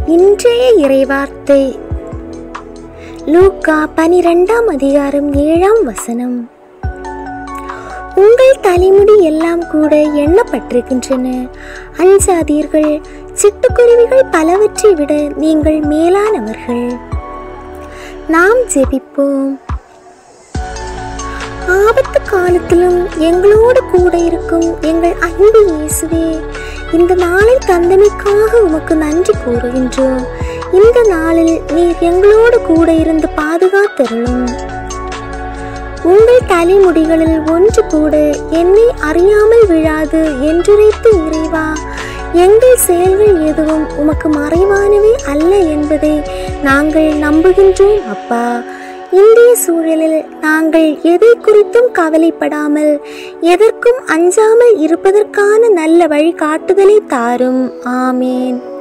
இன்றைய இறைவார்த்தை லூக்கா பனிரெண்டாம் அதிகாரம் ஏழாம் வசனம் உங்கள் தலைமுடி எல்லாம் கூட எண்ணப்பட்டிருக்கின்றன அஞ்சாதீர்கள் சிட்டுக்குருவிகள் பலவற்றை விட நீங்கள் மேலானவர்கள் நாம் ஜெபிப்போம் ஆபத்து காலத்திலும் எங்களோடு கூட இருக்கும் எங்கள் அன்பு இயேசுவே இந்த நாளை தந்தமைக்காக உமக்கு நன்றி கூறுகின்றோம் இந்த நாளில் நீர் எங்களோடு கூட இருந்து பாதுகாத்தருளும் உங்கள் தலைமுடிகளில் ஒன்று கூட என்னை அறியாமல் விழாது என்றுரைத்து இறைவா எங்கள் செயல்கள் எதுவும் உமக்கு மறைவானவை அல்ல என்பதை நாங்கள் நம்புகின்றோம் அப்பா இந்திய சூழலில் நாங்கள் எதை குறித்தும் கவலைப்படாமல் எதற்கும் அஞ்சாமல் இருப்பதற்கான நல்ல வழிகாட்டுதலை தாரும் ஆமேன்